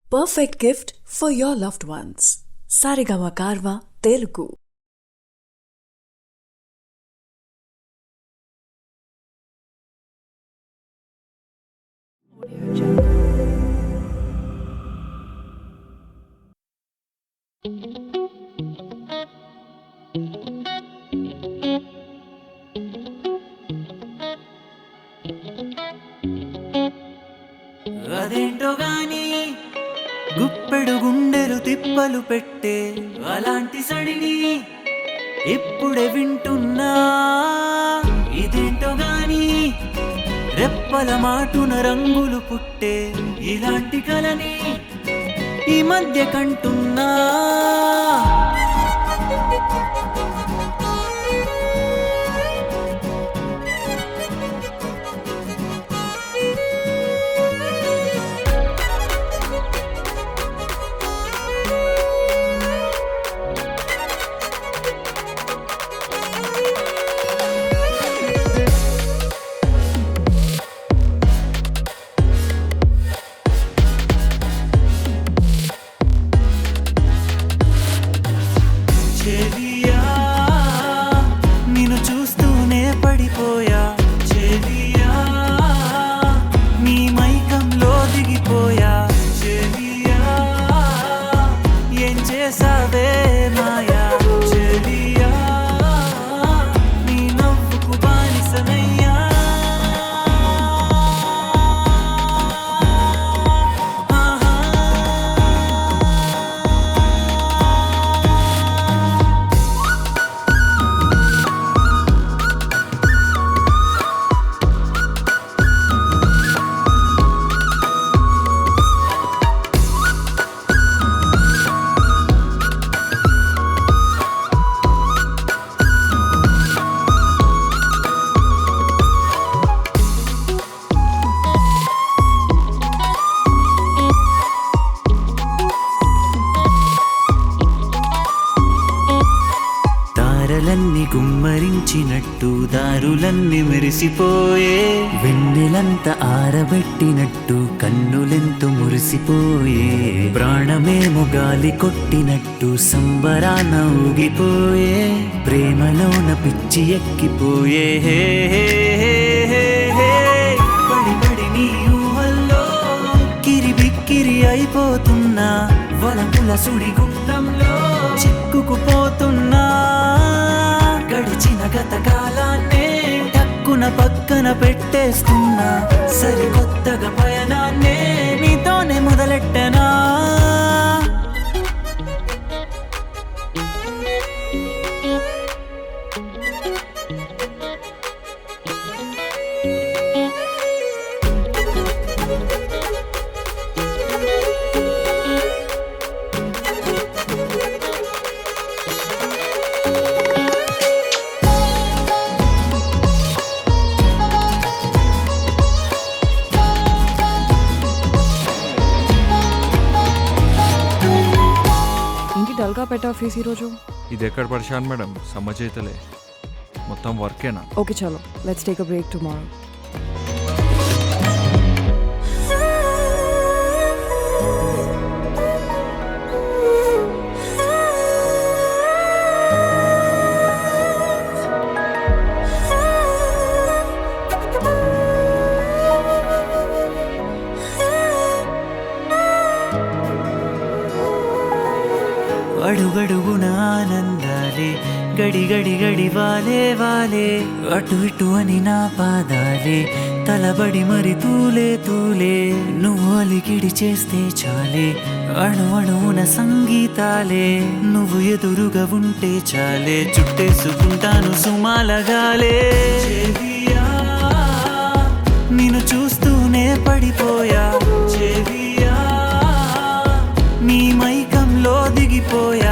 Perfect gift for your loved ones. Sarigama Karva Telugu. అదేంటో గాని గుప్పెడు గుండెలు తిప్పలు పెట్టే అలాంటి సడిని ఇప్పుడే వింటున్నా ఇదేంటో గాని రెప్పల మాటున రంగులు పుట్టే ఇలాంటి కలని ఈ మధ్య కంటున్నా చెలియా నిన్ను చూస్తూనే పడిపోయా చెలియా నీ మైకంలో దిగిపోయా చెలియా ఏం చేసావే మాయా చెలియా నీ నవ్వుకు బానిసనయ్యా తారలన్నీ గుమ్మరించినట్టు దారులన్నీ మెరిసిపోయే వెన్నెలంత ఆరబెట్టినట్టు కన్నులెంతో మురిసిపోయే ప్రాణమేమో గాలి కొట్టినట్టు సంబరాన ఊగిపోయే ప్రేమలోన పిచ్చి ఎక్కిపోయే హే హే హే హే హే. పడి పడి నీ ఊహల్లో కిరి బిక్కిరి అయిపోతున్నా వలపుల సుడి గుండంలో చిక్కుకుపోతున్నా గడిచిన గత కాలాన్నే టక్కున పక్కన పెట్టేస్తున్నా సరికొత్తగా పయనాన్నే నీతోనే మొదలెట్టనా ఏంటి డల్గా పెట్టా ఫీస్ ఈరోజు ఇది ఎక్కడ పడిచాను మేడం సమ్మ చేతలే మొత్తం వర్కేనా ఓకే చలో let's take a break tomorrow అడుగడుగున ఆనందాలే గడి గడి గడి వాలే వాలే అటు ఇటు అని నా పాదాలే తలబడి మరి తూలే తూలే నువ్వు అలికిడి చేస్తే చాలే అణు అణువున సంగీతాలే నువ్వు ఎదురుగా ఉంటే చాలే చుట్టేసుకుంటాను సుమాలగాలే చెలియా, నిన్ను చూస్తూనే పడిపోయా చెలియా నీ మైకంలో దిగిపోయా